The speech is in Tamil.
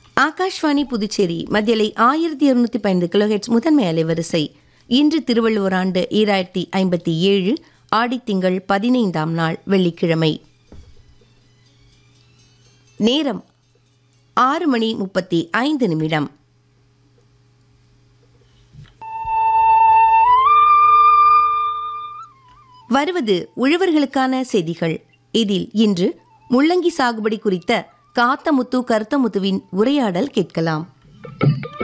ஆகாஷ்வாணி புதுச்சேரி மத்தியலை ஆயிரத்தி இருநூத்தி பதினைந்து கிலோஹெட்ஸ் முதன்மை அலைவரிசை இன்று திருவள்ளுவர் ஆண்டு ஈராயிரத்தி ஐம்பத்தி ஏழு ஆடித்திங்கள் பதினைந்தாம் நாள் வெள்ளிக்கிழமை நேரம் ஆறு மணி முப்பத்தி ஐந்து நிமிடம் வருவது உழவர்களுக்கான செய்திகள் இதில் இன்று முள்ளங்கி சாகுபடி குறித்த காத்தமுத்து கருத்தமுத்துவின் உரையாடல் கேட்கலாம்